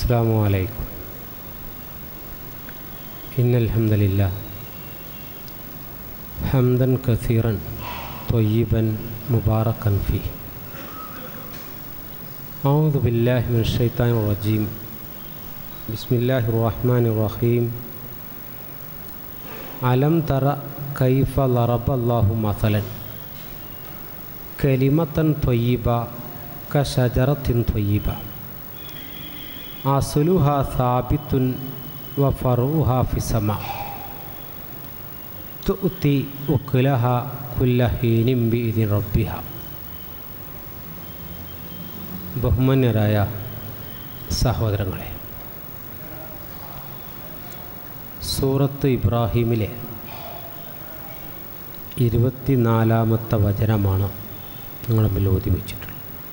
السلام عليكم إن الحمد لله حمدا كثيرا طيبا مباركا فيه أعوذ بالله من الشيطان الرجيم بسم الله الرحمن الرحيم ألم تر كيف ضرب الله مثلا كلمة طيبة كشجرة طيبة أصلها ثابت وفرعها في السماء تؤتي أكلها كل حين بإذن ربها ബഹുമാന്യരായ സഹോദരങ്ങളെ സൂറത്ത് ഇബ്രാഹിമിലെ ഇരുപത്തിനാലാമത്തെ വചനമാണ് നിങ്ങൾ മുമ്പിൽ ഓതി വെച്ചിട്ടുള്ളത്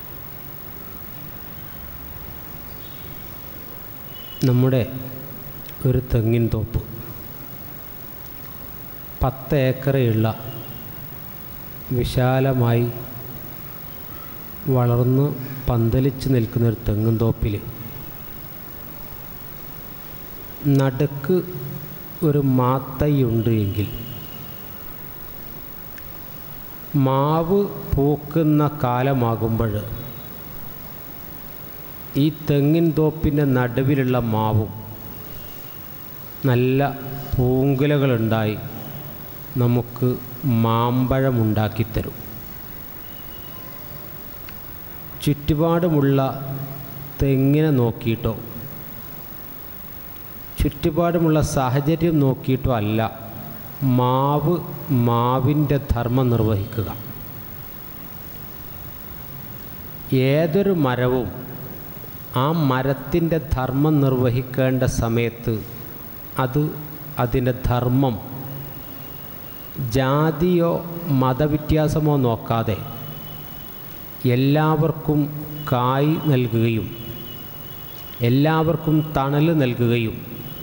നമ്മുടെ ഒരു തെങ്ങിൻ തോപ്പ് പത്ത് ഏക്കറയുള്ള വിശാലമായി വളർന്ന് പന്തലിച്ച് നിൽക്കുന്ന ഒരു തെങ്ങും തോപ്പിൽ നടുക്ക് ഒരു മാത്തൈയുണ്ട് എങ്കിൽ മാവ് പൂക്കുന്ന കാലമാകുമ്പോൾ ഈ തെങ്ങിൻ തോപ്പിൻ്റെ നടുവിലുള്ള മാവും നല്ല പൂങ്കുലകളുണ്ടായി നമുക്ക് മാമ്പഴമുണ്ടാക്കിത്തരും ചുറ്റുപാടുമുള്ള തെങ്ങിനെ നോക്കിയിട്ടോ ചുറ്റുപാടുമുള്ള സാഹചര്യം നോക്കിയിട്ടോ അല്ല മാവ് മാവിൻ്റെ ധർമ്മം നിർവഹിക്കുക ഏതൊരു മരവും ആ മരത്തിൻ്റെ ധർമ്മം നിർവഹിക്കേണ്ട സമയത്ത് അത് അതിൻ്റെ ധർമ്മം ജാതിയോ മതവ്യത്യാസമോ നോക്കാതെ എല്ലാവർക്കും കായ് നൽകുകയും എല്ലാവർക്കും തണൽ നൽകുകയും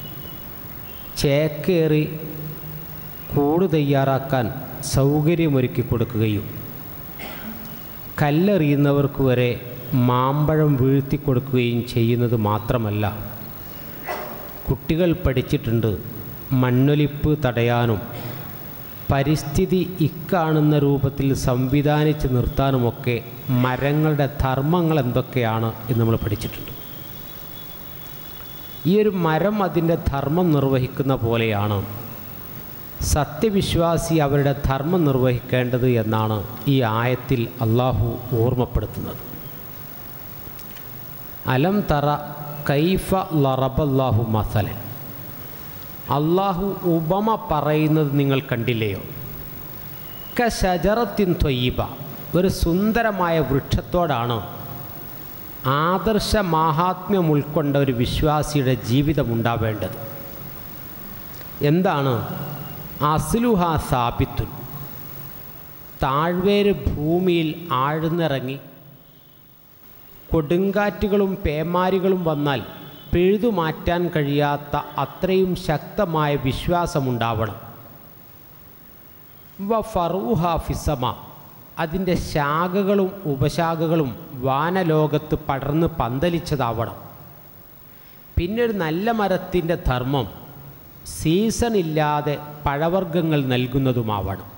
ചേക്കേറി കൂട് തയ്യാറാക്കാൻ സൗകര്യമൊരുക്കി കൊടുക്കുകയും കല്ലെറിയുന്നവർക്ക് വരെ മാമ്പഴം വീഴ്ത്തി കൊടുക്കുകയും ചെയ്യുന്നത് മാത്രമല്ല കുട്ടികൾ പഠിച്ചിട്ടുണ്ട് മണ്ണൊലിപ്പ് തടയാനും പരിസ്ഥിതി ഇക്കാണുന്ന രൂപത്തിൽ സംവിധാനിച്ച് നിർത്താനുമൊക്കെ മരങ്ങളുടെ ധർമ്മങ്ങൾ എന്തൊക്കെയാണ് എന്ന് നമ്മൾ പഠിച്ചിട്ടുണ്ട് ഈ ഒരു മരം അതിൻ്റെ ധർമ്മം നിർവഹിക്കുന്ന പോലെയാണ് സത്യവിശ്വാസി അവരുടെ ധർമ്മം നിർവഹിക്കേണ്ടത് എന്നാണ് ഈ ആയത്തിൽ അള്ളാഹു ഓർമ്മപ്പെടുത്തുന്നത് അലം തറ കൈഫ ലറബല്ലാഹു മസലൻ അള്ളാഹു ഉപമ പറയുന്നത് നിങ്ങൾ കണ്ടില്ലയോ ക ഷജറത്തിൻ തൊയ്യബ ഒരു സുന്ദരമായ വൃക്ഷത്തോടാണ് ആദർശ മാഹാത്മ്യം ഉൾക്കൊണ്ട ഒരു വിശ്വാസിയുടെ ജീവിതം ഉണ്ടാവേണ്ടത് എന്താണ് അസ്ലുഹ സാബിത്തുൻ താഴ്വേര് ഭൂമിയിൽ ആഴ്ന്നിറങ്ങി കൊടുങ്കാറ്റുകളും പേമാരികളും വന്നാൽ പിഴുതുമാറ്റാൻ കഴിയാത്ത അത്രയും ശക്തമായ വിശ്വാസമുണ്ടാവണം വ ഫറൂഹ ഫിസമ അതിൻ്റെ ശാഖകളും ഉപശാഖകളും വാനലോകത്ത് പടർന്ന് പന്തലിച്ചതാവണം പിന്നെ ഒരു നല്ല മരത്തിൻ്റെ ധർമ്മം സീസൺ ഇല്ലാതെ പഴവർഗ്ഗങ്ങൾ നൽകുന്നതുമാവണം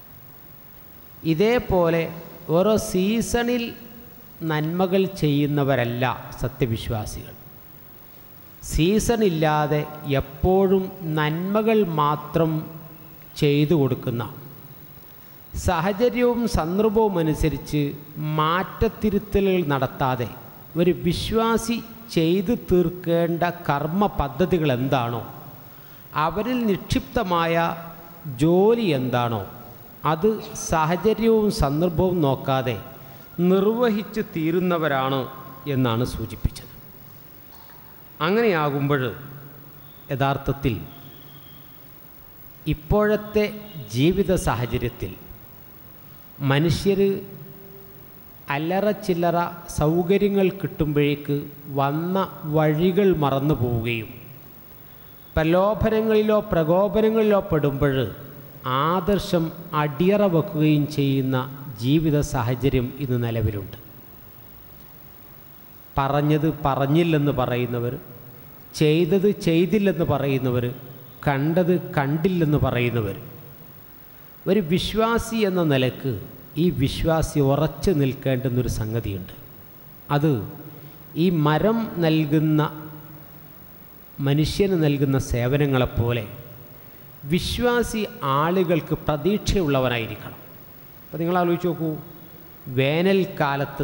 ഇതേപോലെ ഓരോ സീസണിൽ നന്മകൾ ചെയ്യുന്നവരല്ല സത്യവിശ്വാസികൾ സീസൺ ഇല്ലാതെ എപ്പോഴും നന്മകൾ മാത്രം ചെയ്തു കൊടുക്കുന്ന സാഹചര്യവും സന്ദർഭവും അനുസരിച്ച് മാറ്റത്തിരുത്തലുകൾ നടത്താതെ ഒരു വിശ്വാസി ചെയ്തു തീർക്കേണ്ട കർമ്മ പദ്ധതികൾ എന്താണോ അവരിൽ നിക്ഷിപ്തമായ ജോലി എന്താണോ അത് സാഹചര്യവും സന്ദർഭവും നോക്കാതെ നിർവഹിച്ച് തീരുന്നവരാണ് എന്നാണ് സൂചിപ്പിച്ചത് അങ്ങനെയാകുമ്പോൾ യഥാർത്ഥത്തിൽ ഇപ്പോഴത്തെ ജീവിത സാഹചര്യത്തിൽ മനുഷ്യർ അല്ലറ ചില്ലറ സൗകര്യങ്ങൾ കിട്ടുമ്പോഴേക്ക് വന്ന വഴികൾ മറന്നു പോവുകയും പ്രലോഭനങ്ങളിലോ പ്രകോപനങ്ങളിലോ പെടുമ്പോൾ ആദർശം അടിയറ വെക്കുകയും ചെയ്യുന്ന ജീവിത സാഹചര്യം ഇന്ന് നിലവിലുണ്ട് പറഞ്ഞത് പറഞ്ഞില്ലെന്ന് പറയുന്നവർ ചെയ്തത് ചെയ്തില്ലെന്ന് പറയുന്നവർ കണ്ടത് കണ്ടില്ലെന്ന് പറയുന്നവർ ഒരു വിശ്വാസി എന്ന നിലക്ക് ഈ വിശ്വാസി ഉറച്ചു നിൽക്കേണ്ടുന്നൊരു സംഗതിയുണ്ട് അത് ഈ മരം നൽകുന്ന മനുഷ്യന് നൽകുന്ന സേവനങ്ങളെപ്പോലെ വിശ്വാസി ആളുകൾക്ക് പ്രതീക്ഷയുള്ളവനായിരിക്കണം അപ്പോൾ നിങ്ങൾ ആലോചിച്ച് നോക്കൂ വേനൽക്കാലത്ത്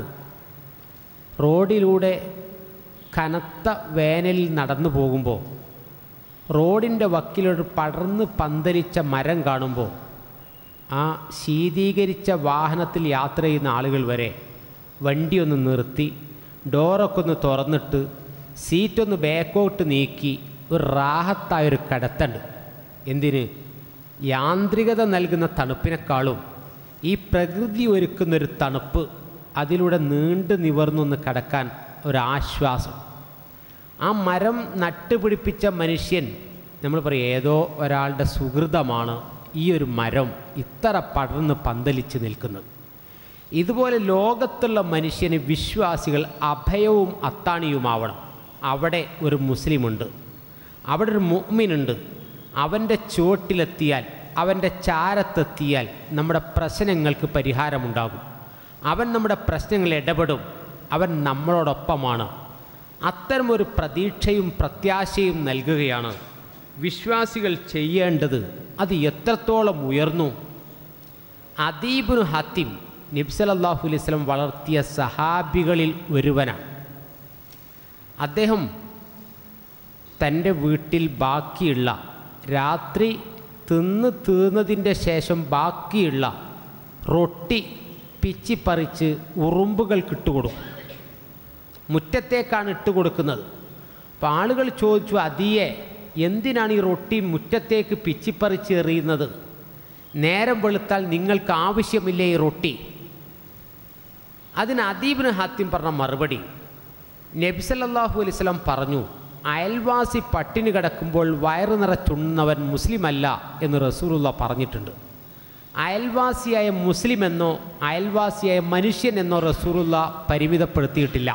റോഡിലൂടെ കനത്ത വേനലിൽ നടന്നു പോകുമ്പോൾ റോഡിൻ്റെ വക്കിലൊരു പടർന്ന് പന്തലിച്ച മരം കാണുമ്പോൾ ആ ശീതീകരിച്ച വാഹനത്തിൽ യാത്ര ചെയ്യുന്ന ആളുകൾ വരെ വണ്ടി ഒന്ന് നിർത്തി ഡോറൊക്കെ ഒന്ന് തുറന്നിട്ട് സീറ്റൊന്ന് ബാക്കോട്ട് നീക്കി ഒരു റാഹത്തായൊരു കിടത്തുണ്ട് എന്തിന് യാന്ത്രികത നൽകുന്ന തണുപ്പിനേക്കാളും ഈ പ്രകൃതി ഒരുക്കുന്നൊരു തണുപ്പ് അതിലൂടെ നീണ്ടു നിവർന്നൊന്ന് കിടക്കാൻ ഒരാശ്വാസം ആ മരം നട്ടുപിടിപ്പിച്ച മനുഷ്യൻ നമ്മൾ പറയും ഏതോ ഒരാളുടെ സുഹൃതമാണ് ഈ ഒരു മരം ഇത്ര പടർന്ന് പന്തലിച്ച് നിൽക്കുന്നത് ഇതുപോലെ ലോകത്തുള്ള മനുഷ്യന് വിശ്വാസികൾ അഭയവും അത്താണിയുമാവണം അവിടെ ഒരു മുസ്ലിമുണ്ട് അവിടെ ഒരു മുഅ്മിനുണ്ട് അവൻ്റെ ചുവട്ടിലെത്തിയാൽ അവൻ്റെ ചാരത്തെത്തിയാൽ നമ്മുടെ പ്രശ്നങ്ങൾക്ക് പരിഹാരമുണ്ടാകും അവൻ നമ്മുടെ പ്രശ്നങ്ങളിൽ ഇടപെടും അവൻ നമ്മളോടൊപ്പമാണ് അത്തരമൊരു പ്രതീക്ഷയും പ്രത്യാശയും നൽകുകയാണ് വിശ്വാസികൾ ചെയ്യേണ്ടത് അത് എത്രത്തോളം ഉയർന്നു അദീബുൻ ഹത്തിം നബ്സലല്ലാഹു അലൈഹി സ്വലം വളർത്തിയ സഹാബികളിൽ ഒരുവനാണ് അദ്ദേഹം തൻ്റെ വീട്ടിൽ ബാക്കിയുള്ള രാത്രി തിന്ന് തീർന്നതിൻ്റെ ശേഷം ബാക്കിയുള്ള റൊട്ടി പിച്ചിപ്പറിച്ച് ഉറുമ്പുകൾക്ക് ഇട്ടുകൊടുക്കും മുറ്റത്തേക്കാണ് ഇട്ട് കൊടുക്കുന്നത് അപ്പോൾ ആളുകൾ ചോദിച്ചു അതിയെ എന്തിനാണ് ഈ റൊട്ടി മുറ്റത്തേക്ക് പിച്ചിപ്പറിച്ച് എറിയുന്നത് നേരം വെളുത്താൽ നിങ്ങൾക്ക് ആവശ്യമില്ലേ ഈ റൊട്ടി അതിന് അദീബിന് ഹാത്യം പറഞ്ഞ മറുപടി നബിസല്ലാഹു അലൈവലം പറഞ്ഞു അയൽവാസി പട്ടിണി കിടക്കുമ്പോൾ വയറ് നിറച്ചുണ്ണവൻ മുസ്ലിമല്ല എന്ന് റസൂലുള്ള പറഞ്ഞിട്ടുണ്ട് അയൽവാസിയായ മുസ്ലിം എന്നോ അയൽവാസിയായ മനുഷ്യൻ എന്നോ റസൂലുള്ള പരിമിതപ്പെടുത്തിയിട്ടില്ല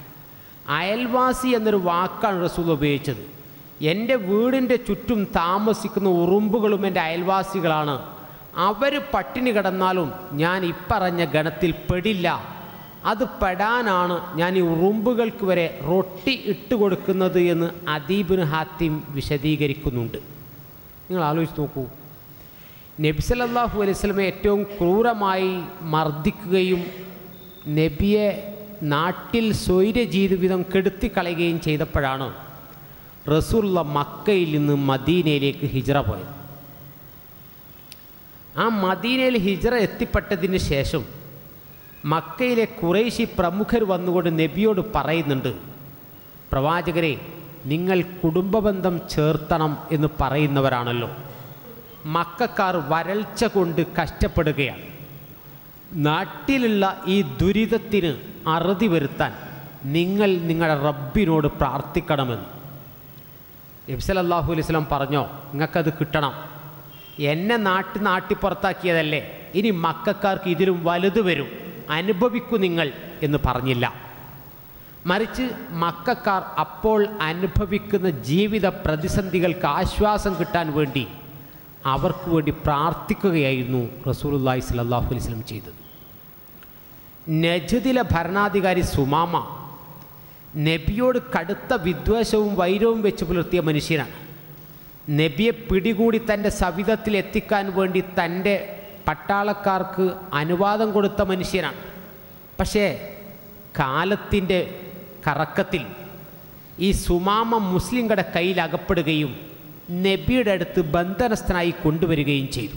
അയൽവാസി എന്നൊരു വാക്കാണ് റസൂൽ ഉപയോഗിച്ചത് എൻ്റെ വീടിൻ്റെ ചുറ്റും താമസിക്കുന്ന ഉറുമ്പുകളും എൻ്റെ അയൽവാസികളാണ് അവർ പട്ടിണി കിടന്നാലും ഞാൻ ഇപ്പറഞ്ഞ ഗണത്തിൽ പെടില്ല അത് പെടാനാണ് ഞാൻ ഈ ഉറുമ്പുകൾക്ക് വരെ റൊട്ടി ഇട്ട് കൊടുക്കുന്നത് എന്ന് അദീബിന് ഹാത്തിം വിശദീകരിക്കുന്നുണ്ട് നിങ്ങൾ ആലോചിച്ച് നോക്കൂ നബിസലല്ലാഹു അലൈഹി സ്വലമെ ഏറ്റവും ക്രൂരമായി മർദ്ദിക്കുകയും നബിയെ നാട്ടിൽ സ്വൈര്യ ജീവിതം കെടുത്തിക്കളയുകയും ചെയ്തപ്പോഴാണ് റസൂള്ള മക്കയിൽ നിന്ന് മദീനയിലേക്ക് ഹിജറ പോയത് ആ മദീനയിൽ ഹിജറ എത്തിപ്പെട്ടതിന് ശേഷം മക്കയിലെ കുറേശി പ്രമുഖർ വന്നുകൊണ്ട് നബിയോട് പറയുന്നുണ്ട് പ്രവാചകരെ നിങ്ങൾ കുടുംബബന്ധം ചേർത്തണം എന്ന് പറയുന്നവരാണല്ലോ മക്കാർ വരൾച്ച കൊണ്ട് കഷ്ടപ്പെടുകയാണ് നാട്ടിലുള്ള ഈ ദുരിതത്തിന് അറുതി വരുത്താൻ നിങ്ങൾ നിങ്ങളുടെ റബ്ബിനോട് പ്രാർത്ഥിക്കണമെന്ന് നബ്സലല്ലാഹു അലൈഹി സ്വലം പറഞ്ഞോ നിങ്ങൾക്കത് കിട്ടണം എന്നെ നാട്ടി നാട്ടി പുറത്താക്കിയതല്ലേ ഇനി മക്കാർക്ക് ഇതിലും വലുത് വരും അനുഭവിക്കൂ നിങ്ങൾ എന്ന് പറഞ്ഞില്ല മറിച്ച് മക്കാർ അപ്പോൾ അനുഭവിക്കുന്ന ജീവിത പ്രതിസന്ധികൾക്ക് ആശ്വാസം കിട്ടാൻ വേണ്ടി അവർക്ക് വേണ്ടി പ്രാർത്ഥിക്കുകയായിരുന്നു റസൂലുല്ലാഹി സ്വല്ലല്ലാഹു അലൈഹി വസല്ലം ചെയ്തത് നജദിലെ ഭരണാധികാരി സുമാമ നബിയോട് കടുത്ത വിദ്വേഷവും വൈരവും വെച്ച് പുലർത്തിയ മനുഷ്യനാണ് നബിയെ പിടികൂടി തൻ്റെ സവിധത്തിൽ എത്തിക്കാൻ വേണ്ടി തൻ്റെ പട്ടാളക്കാർക്ക് അനുവാദം കൊടുത്ത മനുഷ്യനാണ് പക്ഷേ കാലത്തിൻ്റെ കറക്കത്തിൽ ഈ സുമാമ മുസ്ലിങ്ങളുടെ കയ്യിൽ അകപ്പെടുകയും നബിയുടെ അടുത്ത് ബന്ധനസ്ഥനായി കൊണ്ടുവരികയും ചെയ്തു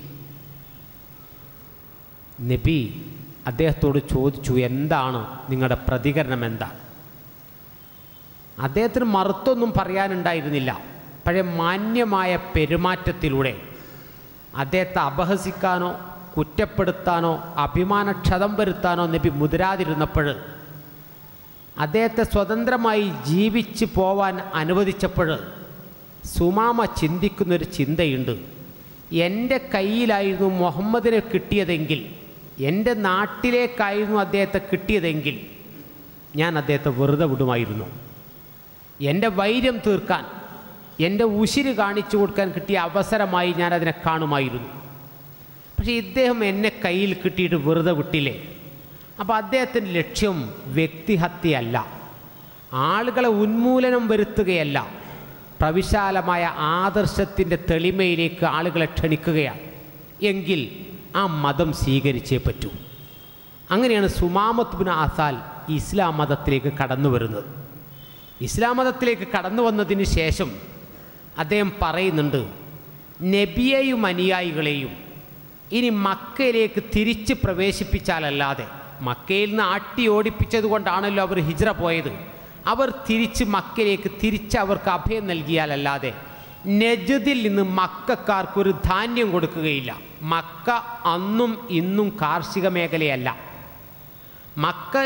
നബി അദ്ദേഹത്തോട് ചോദിച്ചു എന്താണ് നിങ്ങളുടെ പ്രതികരണം എന്താണ് അദ്ദേഹത്തിന് മറുത്തൊന്നും പറയാനുണ്ടായിരുന്നില്ല പഴയ മാന്യമായ പെരുമാറ്റത്തിലൂടെ അദ്ദേഹത്തെ അപഹസിക്കാനോ കുറ്റപ്പെടുത്താനോ അഭിമാനക്ഷതം വരുത്താനോ നബി മുതിരാതിരുന്നപ്പോൾ അദ്ദേഹത്തെ സ്വതന്ത്രമായി ജീവിച്ച് പോവാൻ അനുവദിച്ചപ്പോൾ സുമാമ ചിന്തിക്കുന്നൊരു ചിന്തയുണ്ട് എൻ്റെ കയ്യിലായിരുന്നു മുഹമ്മദിനെ കിട്ടിയതെങ്കിൽ എൻ്റെ നാട്ടിലേക്കായിരുന്നു അദ്ദേഹത്തെ കിട്ടിയതെങ്കിൽ ഞാൻ അദ്ദേഹത്തെ വെറുതെ വിടുമായിരുന്നു എൻ്റെ വൈര്യം തീർക്കാൻ എൻ്റെ ഉശിര് കാണിച്ചു കൊടുക്കാൻ കിട്ടിയ അവസരമായി ഞാൻ അതിനെ കാണുമായിരുന്നു പക്ഷേ ഇദ്ദേഹം എന്നെ കയ്യിൽ കിട്ടിയിട്ട് വെറുതെ വിട്ടില്ലേ അപ്പോൾ അദ്ദേഹത്തിൻ്റെ ലക്ഷ്യം വ്യക്തിഹത്യയല്ല ആളുകളെ ഉന്മൂലനം വരുത്തുകയല്ല പ്രവിശാലമായ ആദർശത്തിൻ്റെ തെളിമയിലേക്ക് ആളുകളെ ക്ഷണിക്കുകയാണ് എങ്കിൽ ആ മതം സ്വീകരിച്ചേ പറ്റൂ അങ്ങനെയാണ് സുമാമത്ത് ബിൻ ആസാൽ ഇസ്ലാം മതത്തിലേക്ക് കടന്നു വരുന്നത് ഇസ്ലാം മതത്തിലേക്ക് കടന്നു വന്നതിന് ശേഷം അദ്ദേഹം പറയുന്നുണ്ട് നബിയെയും അനുയായികളെയും ഇനി മക്കയിലേക്ക് തിരിച്ച് പ്രവേശിപ്പിച്ചാലല്ലാതെ മക്കയിൽ നിന്ന് ആട്ടി ഓടിപ്പിച്ചത് കൊണ്ടാണല്ലോ അവർ ഹിജ്ര പോയത് അവർ തിരിച്ച് മക്കയിലേക്ക് തിരിച്ച് അവർക്ക് അഭയം നൽകിയാലല്ലാതെ നജദിൽ നിന്ന് മക്കാർക്കൊരു ധാന്യം കൊടുക്കുകയില്ല മക്ക അന്നും ഇന്നും കാർഷിക മേഖലയല്ല മക്ക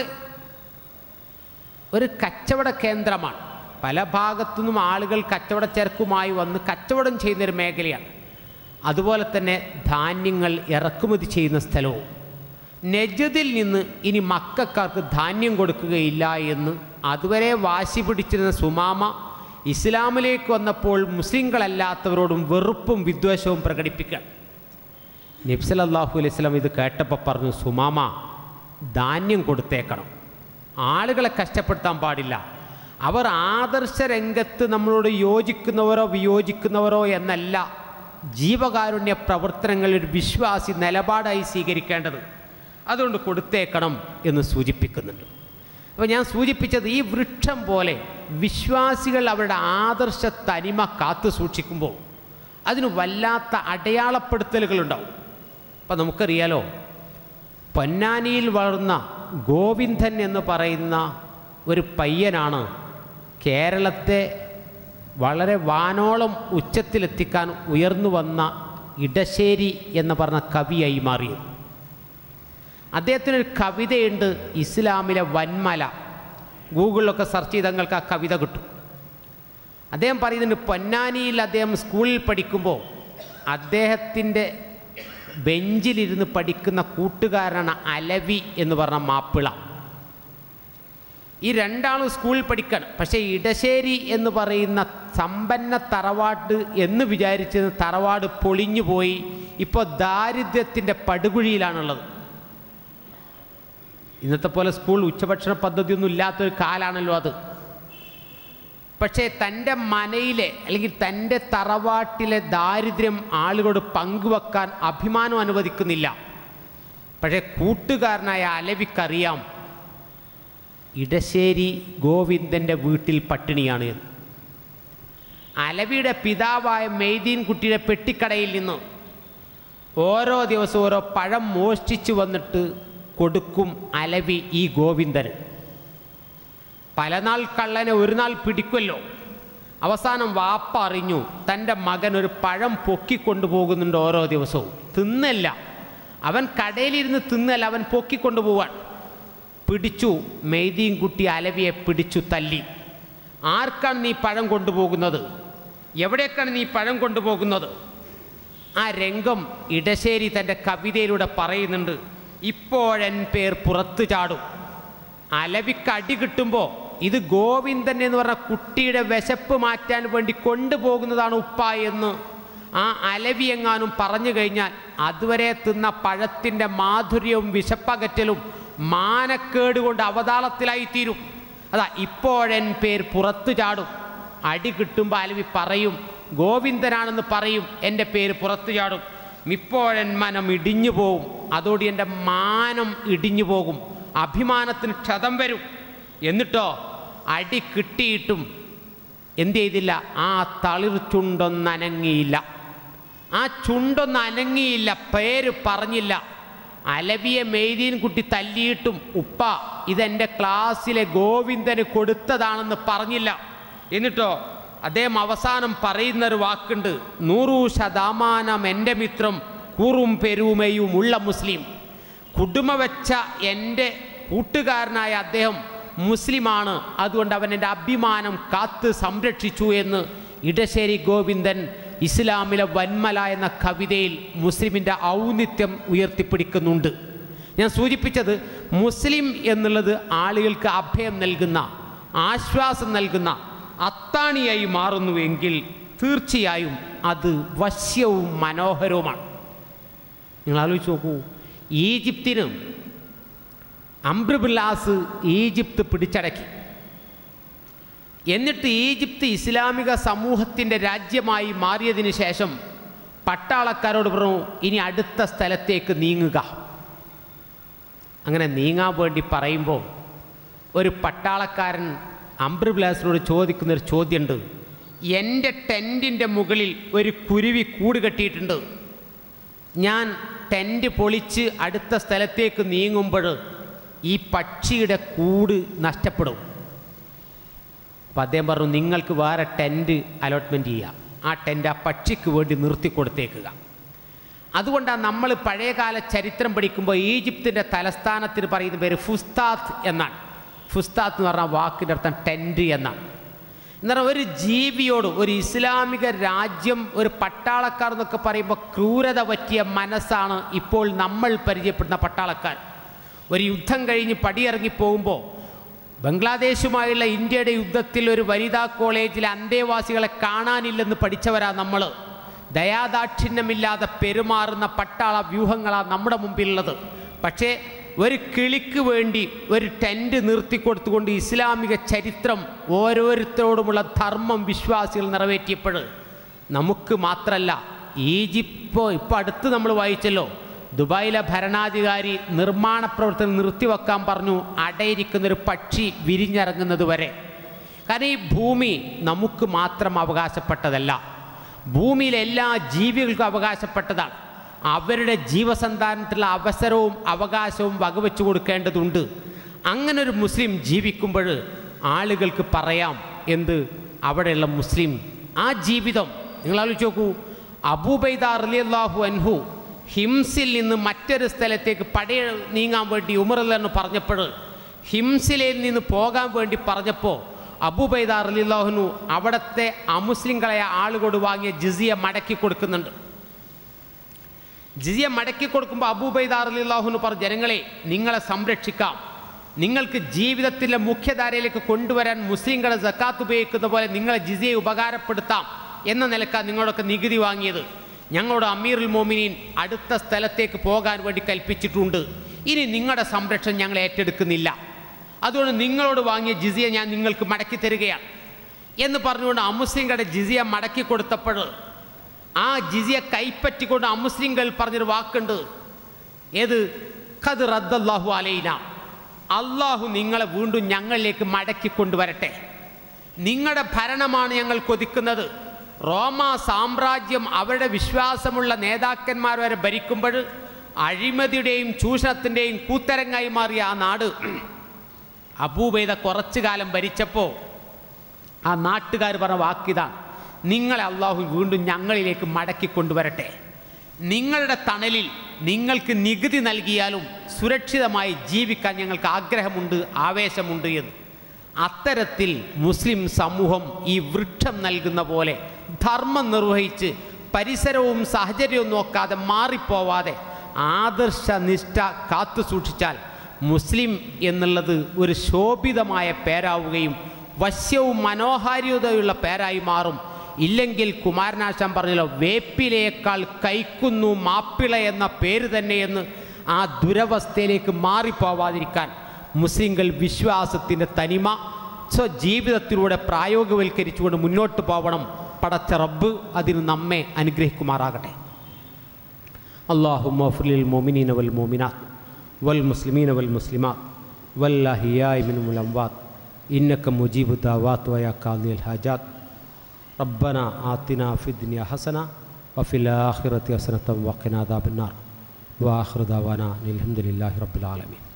ഒരു കച്ചവട കേന്ദ്രമാണ് പല ഭാഗത്തുനിന്നും ആളുകൾ കച്ചവട ചരക്കുമായി വന്ന് കച്ചവടം ചെയ്യുന്നൊരു മേഖലയാണ് അതുപോലെ തന്നെ ധാന്യങ്ങൾ ഇറക്കുമതി ചെയ്യുന്ന സ്ഥലവും നജദിൽ നിന്ന് ഇനി മക്കാർക്ക് ധാന്യം കൊടുക്കുകയില്ല എന്ന് അതുവരെ വാശി പിടിച്ചിരുന്ന സുമാമ ഇസ്ലാമിലേക്ക് വന്നപ്പോൾ മുസ്ലിങ്ങളല്ലാത്തവരോടും വെറുപ്പും വിദ്വേഷവും പ്രകടിപ്പിക്കുക നബ്സലല്ലാഹു അലൈഹി സ്വലം ഇത് കേട്ടപ്പോൾ പറഞ്ഞു സുമാമ ധാന്യം കൊടുത്തേക്കണം ആളുകളെ കഷ്ടപ്പെടുത്താൻ പാടില്ല അവർ ആദർശ രംഗത്ത് നമ്മളോട് യോജിക്കുന്നവരോ വിയോജിക്കുന്നവരോ എന്നല്ല ജീവകാരുണ്യ പ്രവർത്തനങ്ങളിൽ ഒരു വിശ്വാസി നിലപാടായി സ്വീകരിക്കേണ്ടത് അതുകൊണ്ട് കൊടുത്തേക്കണം എന്ന് സൂചിപ്പിക്കുന്നുണ്ട് അപ്പോൾ ഞാൻ സൂചിപ്പിച്ചത് ഈ വൃക്ഷം പോലെ വിശ്വാസികൾ അവരുടെ ആദർശ തനിമ കാത്തു സൂക്ഷിക്കുമ്പോൾ അതിന് വല്ലാത്ത അടയാളപ്പെടുത്തലുകളുണ്ടാവും അപ്പം നമുക്കറിയാലോ പൊന്നാനിയിൽ വളർന്ന ഗോവിന്ദൻ എന്ന് പറയുന്ന ഒരു പയ്യനാണ് കേരളത്തെ വളരെ വാനോളം ഉച്ചത്തിലെത്തിക്കാൻ ഉയർന്നു വന്ന ഇടശ്ശേരി എന്ന് പറഞ്ഞ കവിയായി മാറിയത് അദ്ദേഹത്തിനൊരു കവിതയുണ്ട് ഇസ്ലാമിലെ വന്മല ഗൂഗിളിലൊക്കെ സെർച്ച് ചെയ്ത് നിങ്ങൾക്ക് ആ കവിത കിട്ടും അദ്ദേഹം പറയുന്നുണ്ട് പൊന്നാനിയിൽ അദ്ദേഹം സ്കൂളിൽ പഠിക്കുമ്പോൾ അദ്ദേഹത്തിൻ്റെ ബെഞ്ചിലിരുന്ന് പഠിക്കുന്ന കൂട്ടുകാരനാണ് അലവി എന്ന് പറഞ്ഞ മാപ്പിള ഈ രണ്ടാളും സ്കൂളിൽ പഠിക്കണം പക്ഷേ ഇടശ്ശേരി എന്ന് പറയുന്ന സമ്പന്ന തറവാട് എന്ന് വിചാരിച്ചത് തറവാട് പൊളിഞ്ഞു പോയി ഇപ്പോൾ ദാരിദ്ര്യത്തിൻ്റെ പടുകുഴിയിലാണുള്ളത് ഇന്നത്തെ പോലെ സ്കൂൾ ഉച്ചഭക്ഷണ പദ്ധതിയൊന്നും ഇല്ലാത്തൊരു കാലാണല്ലോ അത് പക്ഷേ തൻ്റെ മനയിലെ അല്ലെങ്കിൽ തൻ്റെ തറവാട്ടിലെ ദാരിദ്ര്യം ആളുകളോട് പങ്കുവെക്കാൻ അഭിമാനം അനുവദിക്കുന്നില്ല പക്ഷേ കൂട്ടുകാരനായ അലവിക്കറിയാം ഇടശ്ശേരി ഗോവിന്ദൻ്റെ വീട്ടിൽ പട്ടിണിയാണ് എന്ന് അലവിയുടെ പിതാവായ മെയ്തീൻ കുട്ടിയുടെ പെട്ടിക്കടയിൽ നിന്ന് ഓരോ ദിവസവും ഓരോ പഴം മോഷ്ടിച്ചു വന്നിട്ട് കൊടുക്കും അലവി ഈ ഗോവിന്ദന് പലനാൾ കള്ളനെ ഒരു നാൾ പിടിക്കുമല്ലോ അവസാനം വാപ്പ അറിഞ്ഞു തൻ്റെ മകൻ ഒരു പഴം പൊക്കിക്കൊണ്ടുപോകുന്നുണ്ട് ഓരോ ദിവസവും തിന്നല്ല അവൻ കടയിലിരുന്ന് തിന്നല്ല അവൻ പൊക്കിക്കൊണ്ടുപോവാൻ പിടിച്ചു മെയ്തീൻ കുട്ടി അലവിയെ പിടിച്ചു തല്ലി ആർക്കാണ് നീ പഴം കൊണ്ടുപോകുന്നത് എവിടേക്കാണ് നീ പഴം കൊണ്ടുപോകുന്നത് ആ രംഗം ഇടശ്ശേരി തൻ്റെ കവിതയിലൂടെ പറയുന്നുണ്ട് ഇപ്പോഴെൻ പേർ പുറത്തു ചാടും അലവിക്ക് അടി കിട്ടുമ്പോൾ ഇത് ഗോവിന്ദൻ എന്ന് പറഞ്ഞ കുട്ടിയുടെ വിശപ്പ് മാറ്റാൻ വേണ്ടി കൊണ്ടുപോകുന്നതാണ് ഉപ്പ എന്ന് ആ അലവി എങ്ങാനും പറഞ്ഞു കഴിഞ്ഞാൽ അതുവരെ തിന്ന പഴത്തിൻ്റെ മാധുര്യവും വിശപ്പകറ്റലും മാനക്കേട് കൊണ്ട് അവതാളത്തിലായിത്തീരും അതാ ഇപ്പോഴെൻ പേർ പുറത്തു ചാടും അടി കിട്ടുമ്പോൾ അലവി പറയും ഗോവിന്ദനാണെന്ന് പറയും എൻ്റെ പേര് പുറത്തു ചാടും ഇപ്പോഴൻ മനം ഇടിഞ്ഞു പോകും അതോടെ എൻ്റെ മാനം ഇടിഞ്ഞു പോകും അഭിമാനത്തിന് ക്ഷതം വരും എന്നിട്ടോ അടി കിട്ടിയിട്ടും എന്ത് ചെയ്തില്ല ആ തളിർ ചുണ്ടൊന്നനങ്ങിയില്ല ആ ചുണ്ടൊന്ന് അനങ്ങിയില്ല പേര് പറഞ്ഞില്ല അലവിയെ മെയ്തീൻ കുട്ടി തല്ലിയിട്ടും ഉപ്പ ഇതെൻ്റെ ക്ലാസ്സിലെ ഗോവിന്ദന് കൊടുത്തതാണെന്ന് പറഞ്ഞില്ല എന്നിട്ടോ അദ്ദേഹം അവസാനം പറയുന്നൊരു വാക്കുണ്ട് നൂറു ശതമാനം എൻ്റെ മിത്രം കൂറും പെരുമയും ഉള്ള മുസ്ലിം കുടുമ വെച്ച എൻ്റെ കൂട്ടുകാരനായ അദ്ദേഹം മുസ്ലിമാണ് അതുകൊണ്ട് അവൻ എൻ്റെ അഭിമാനം കാത്ത് സംരക്ഷിച്ചു എന്ന് ഇടശ്ശേരി ഗോവിന്ദൻ ഇസ്ലാമിലെ വന്മല എന്ന കവിതയിൽ മുസ്ലിമിൻ്റെ ഔന്നിത്യം ഉയർത്തിപ്പിടിക്കുന്നുണ്ട് ഞാൻ സൂചിപ്പിച്ചത് മുസ്ലിം എന്നുള്ളത് ആളുകൾക്ക് അഭയം നൽകുന്ന ആശ്വാസം നൽകുന്ന അത്താണിയായി മാറുന്നുവെങ്കിൽ തീർച്ചയായും അത് വശ്യവും മനോഹരവുമാണ് നിങ്ങൾ ആലോചിച്ച് നോക്കൂ ഈജിപ്തിന് അംബ്രബില്ലാസ് ഈജിപ്ത് പിടിച്ചടക്കി എന്നിട്ട് ഈജിപ്ത് ഇസ്ലാമിക സമൂഹത്തിൻ്റെ രാജ്യമായി മാറിയതിന് ശേഷം പട്ടാളക്കാരോട് പറഞ്ഞു ഇനി അടുത്ത സ്ഥലത്തേക്ക് നീങ്ങുക അങ്ങനെ നീങ്ങാൻ വേണ്ടി പറയുമ്പോൾ ഒരു പട്ടാളക്കാരൻ അംബ്രബിലാസിനോട് ചോദിക്കുന്നൊരു ചോദ്യമുണ്ട് എൻ്റെ ടെൻറ്റിൻ്റെ മുകളിൽ ഒരു കുരുവി കൂട് കെട്ടിയിട്ടുണ്ട് ഞാൻ ടെൻറ്റ് പൊളിച്ച് അടുത്ത സ്ഥലത്തേക്ക് നീങ്ങുമ്പോൾ ഈ പക്ഷിയുടെ കൂട് നഷ്ടപ്പെടും അപ്പോൾ അദ്ദേഹം പറഞ്ഞു നിങ്ങൾക്ക് വേറെ ടെൻറ്റ് അലോട്ട്മെൻറ്റ് ചെയ്യാം ആ ടെൻറ്റ് ആ പക്ഷിക്ക് വേണ്ടി നിർത്തി കൊടുത്തേക്കുക അതുകൊണ്ടാണ് നമ്മൾ പഴയകാല ചരിത്രം പഠിക്കുമ്പോൾ ഈജിപ്തിൻ്റെ തലസ്ഥാനത്തിന് പറയുന്ന പേര് ഫുസ്താത്ത് എന്നാണ് ഫുസ്താത്ത് എന്ന് പറഞ്ഞാൽ വാക്കിൻ്റെ അർത്ഥം ടെൻറ്റ് എന്നാണ് എന്നാൽ ഒരു ജീവിയോട് ഒരു ഇസ്ലാമിക രാജ്യം ഒരു പട്ടാളക്കാർ എന്നൊക്കെ പറയുമ്പോൾ ക്രൂരത പറ്റിയ മനസ്സാണ് ഇപ്പോൾ നമ്മൾ പരിചയപ്പെടുന്ന പട്ടാളക്കാർ ഒരു യുദ്ധം കഴിഞ്ഞ് പടിയിറങ്ങി പോകുമ്പോൾ ബംഗ്ലാദേശുമായുള്ള ഇന്ത്യയുടെ യുദ്ധത്തിൽ ഒരു വനിതാ കോളേജിലെ അന്തേവാസികളെ കാണാനില്ലെന്ന് പഠിച്ചവരാ നമ്മൾ ദയാദാക്ഷിണ്യമില്ലാതെ പെരുമാറുന്ന പട്ടാള വ്യൂഹങ്ങളാണ് നമ്മുടെ മുമ്പിലുള്ളത് പക്ഷേ ഒരു കിളിക്ക് വേണ്ടി ഒരു ടെൻറ്റ് നിർത്തിക്കൊടുത്തുകൊണ്ട് ഇസ്ലാമിക ചരിത്രം ഓരോരുത്തരോടുമുള്ള ധർമ്മം വിശ്വാസികൾ നിറവേറ്റിയപ്പോൾ നമുക്ക് മാത്രമല്ല ഈജിപ്ത് ഇപ്പോൾ അടുത്ത് നമ്മൾ വായിച്ചല്ലോ ദുബായിലെ ഭരണാധികാരി നിർമ്മാണ പ്രവർത്തനം നിർത്തിവെക്കാൻ പറഞ്ഞു അടയിരിക്കുന്നൊരു പക്ഷി വിരിഞ്ഞിറങ്ങുന്നത് വരെ കാരണം ഈ ഭൂമി നമുക്ക് മാത്രം അവകാശപ്പെട്ടതല്ല ഭൂമിയിലെ എല്ലാ ജീവികൾക്കും അവകാശപ്പെട്ടതാണ് അവരുടെ ജീവസന്ധാനത്തിലുള്ള അവസരവും അവകാശവും വകവെച്ചു കൊടുക്കേണ്ടതുണ്ട് അങ്ങനെ ഒരു മുസ്ലിം ജീവിക്കുമ്പോൾ ആളുകൾക്ക് പറയാം എന്ത് അവിടെയുള്ള മുസ്ലിം ആ ജീവിതം നിങ്ങൾ ആലോചിച്ച് നോക്കൂ അബൂബൈദ റലിയല്ലാഹു അൻഹു ഹിംസിൽ നിന്ന് മറ്റൊരു സ്ഥലത്തേക്ക് പടയ നീങ്ങാൻ വേണ്ടി ഉമറല്ലെന്ന് പറഞ്ഞപ്പോൾ ഹിംസിലയിൽ നിന്ന് പോകാൻ വേണ്ടി പറഞ്ഞപ്പോൾ അബൂബൈദ റലില്ലാഹുനു അവിടുത്തെ അമുസ്ലിങ്ങളായ ആളുകളോട് വാങ്ങിയ ജിസിയ മടക്കി കൊടുക്കുന്നുണ്ട് ജിസിയ മടക്കി കൊടുക്കുമ്പോൾ അബൂബൈദ റലില്ലാഹുനു പറഞ്ഞു ജനങ്ങളെ നിങ്ങളെ സംരക്ഷിക്കാം നിങ്ങൾക്ക് ജീവിതത്തിലെ മുഖ്യധാരയിലേക്ക് കൊണ്ടുവരാൻ മുസ്ലിങ്ങളെ ജക്കാത്ത് ഉപയോഗിക്കുന്ന പോലെ നിങ്ങളെ ജിസിയെ ഉപകാരപ്പെടുത്താം എന്ന നിലക്കാണ് നിങ്ങളൊക്കെ നികുതി വാങ്ങിയത് ഞങ്ങളോട് അമീറുൽ മോമിനീൻ അടുത്ത സ്ഥലത്തേക്ക് പോകാൻ വേണ്ടി കൽപ്പിച്ചിട്ടുണ്ട് ഇനി നിങ്ങളുടെ സംരക്ഷണം ഞങ്ങൾ ഏറ്റെടുക്കുന്നില്ല അതുകൊണ്ട് നിങ്ങളോട് വാങ്ങിയ ജിസിയ ഞാൻ നിങ്ങൾക്ക് മടക്കി തരികയാണ് എന്ന് പറഞ്ഞുകൊണ്ട് അമുസ്ലിങ്ങളുടെ ജിസിയ മടക്കി കൊടുത്തപ്പോൾ ആ ജിസിയ കൈപ്പറ്റിക്കൊണ്ട് അമുസ്ലിങ്ങൾ പറഞ്ഞൊരു വാക്കുണ്ട് ഏത് ഖദ് റദ്ദല്ലാഹു അലൈന അള്ളാഹു നിങ്ങളെ വീണ്ടും ഞങ്ങളിലേക്ക് മടക്കി കൊണ്ടുവരട്ടെ നിങ്ങളുടെ ഭരണമാണ് ഞങ്ങൾ കൊതിക്കുന്നത് റോമ സാമ്രാജ്യം അവരുടെ വിശ്വാസമുള്ള നേതാക്കന്മാർ വരെ ഭരിക്കുമ്പോൾ അഴിമതിയുടെയും ചൂഷണത്തിൻ്റെയും കൂത്തരങ്ങായി മാറിയ ആ നാട് അബൂബൈദ കുറച്ചു കാലം ഭരിച്ചപ്പോൾ ആ നാട്ടുകാർ പറഞ്ഞ വാക്കിതാണ് നിങ്ങളെ അള്ളാഹു വീണ്ടും ഞങ്ങളിലേക്ക് മടക്കി കൊണ്ടുവരട്ടെ നിങ്ങളുടെ തണലിൽ നിങ്ങൾക്ക് നികുതി നൽകിയാലും സുരക്ഷിതമായി ജീവിക്കാൻ ഞങ്ങൾക്ക് ആഗ്രഹമുണ്ട് ആവേശമുണ്ട് എന്ന് അത്തരത്തിൽ മുസ്ലിം സമൂഹം ഈ വൃക്ഷം നൽകുന്ന പോലെ ധർമ്മം നിർവഹിച്ച് പരിസരവും സാഹചര്യവും നോക്കാതെ മാറിപ്പോവാതെ ആദർശനിഷ്ഠ കാത്തു സൂക്ഷിച്ചാൽ മുസ്ലിം എന്നുള്ളത് ഒരു ശോഭിതമായ പേരാവുകയും വശ്യവും മനോഹാരിതയുള്ള പേരായി മാറും ഇല്ലെങ്കിൽ കുമാരനാശാൻ പറഞ്ഞല്ലോ വേപ്പിലേക്കാൾ കൈക്കുന്നു മാപ്പിള എന്ന പേര് തന്നെയെന്ന് ആ ദുരവസ്ഥയിലേക്ക് മാറിപ്പോവാതിരിക്കാൻ മുസ്ലിങ്ങൾ വിശ്വാസത്തിൻ്റെ തനിമ സ്വജീവിതത്തിലൂടെ പ്രായോഗികവൽക്കരിച്ചുകൊണ്ട് മുന്നോട്ട് പോകണം പടച്ച റബ്ബ് അതിന് നമ്മെ അനുഗ്രഹിക്കുമാറാകട്ടെ اللهم اغفر للمؤمنين والمؤمنات والمسلمين والمسلمات والأحياء منهم الأموات إنك مجيب الدعوات ويا قاضي الحاجات ربنا آتنا في الدنيا حسنة وفي الآخرة حسنة وقنا عذاب النار وآخر دعوانا أن الحمد لله رب العالمين